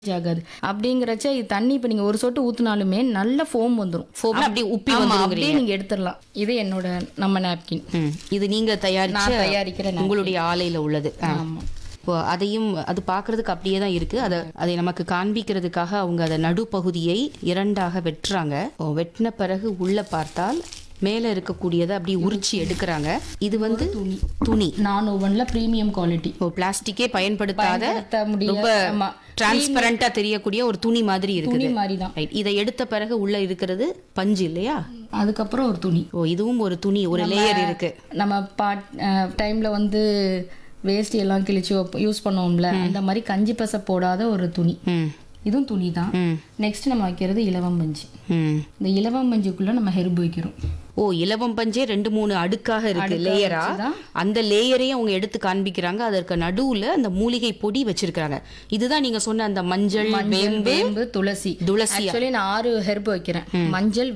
ஆகாது அப்படிங்கிறச்ச இது தண்ணி இப்போ நீங்கள் ஒரு சொட்டு ஊத்துனாலுமே நல்ல ஃபோம் வந்துடும் ஃபோம்னா அப்படியே உப்பி ஆமா வந்துருங்கிறீங்க அப்படியே நீங்கள் எடுத்துடலாம் இது என்னோட நம்ம நாப்கின் ம். இது நீங்க தயாரிச்ச நான் தயாரிக்கிற napkin. உங்களுடைய ஆலையில உள்ளது ஆ. ஆமா இப்போ அதையும் அது பார்க்கிறதுக்கு அப்படியே தான் இருக்கு அதை அதை நமக்கு காண்பிக்கிறதுக்காக அவங்க அதை நடுப்பகுதியை இரண்டாக வெட்டுறாங்க ஓ, வெட்டின பிறகு உள்ள பார்த்தால் மேல இருக்கக்கூடியதை அப்படி உரிச்சு எடுக்கிறாங்க இது வந்து துணி துணி நான் ஓவனில் ப்ரீமியம் குவாலிட்டி ஓ பிளாஸ்டிக்கே பயன்படுத்தாத பயன்படுத்த முடியல. ரொம்ப ஆமா. டிரான்ஸ்பரண்டா தெரியக்கூடிய ஒரு துணி மாதிரி துணி இருக்குது மாதிரி தான் ரைட் இதை எடுத்த பிறகு உள்ள இருக்கிறது பஞ்சு இல்லையா அதுக்கப்புறம் ஒரு துணி ஓ இதுவும் ஒரு துணி ஒரு லேயர் இருக்கு நம்ம பாட் டைம்ல வந்து வேஸ்ட் எல்லாம் கிழிச்சு யூஸ் பண்ணுவோம்ல அந்த மாதிரி கஞ்சி பசை போடாத ஒரு துணி ம் இதுவும் துணி தான் ம் நெக்ஸ்ட் நம்ம வைக்கிறது இலவம் பஞ்சு ம் இந்த இலவம் பஞ்சுக்குள்ள நம்ம ஹெர்ப் வைக்கிறோம் ஓ இலவம் பஞ்சே ரெண்டு மூணு அடுக்காக இருக்கு லேயரா வச்சுதான். அந்த லேயரையும் அவங்க எடுத்து காண்பிக்கிறாங்க அதற்கு நடுவுல அந்த மூலிகை பொடி வச்சிருக்காங்க இதுதான் நீங்க சொன்ன அந்த மஞ்சள் வேம்பு வேம்பு துளசி துளசி ஆக்சுவலி நான் ஆறு ஹெர்ப் வைக்கிறேன் மஞ்சள்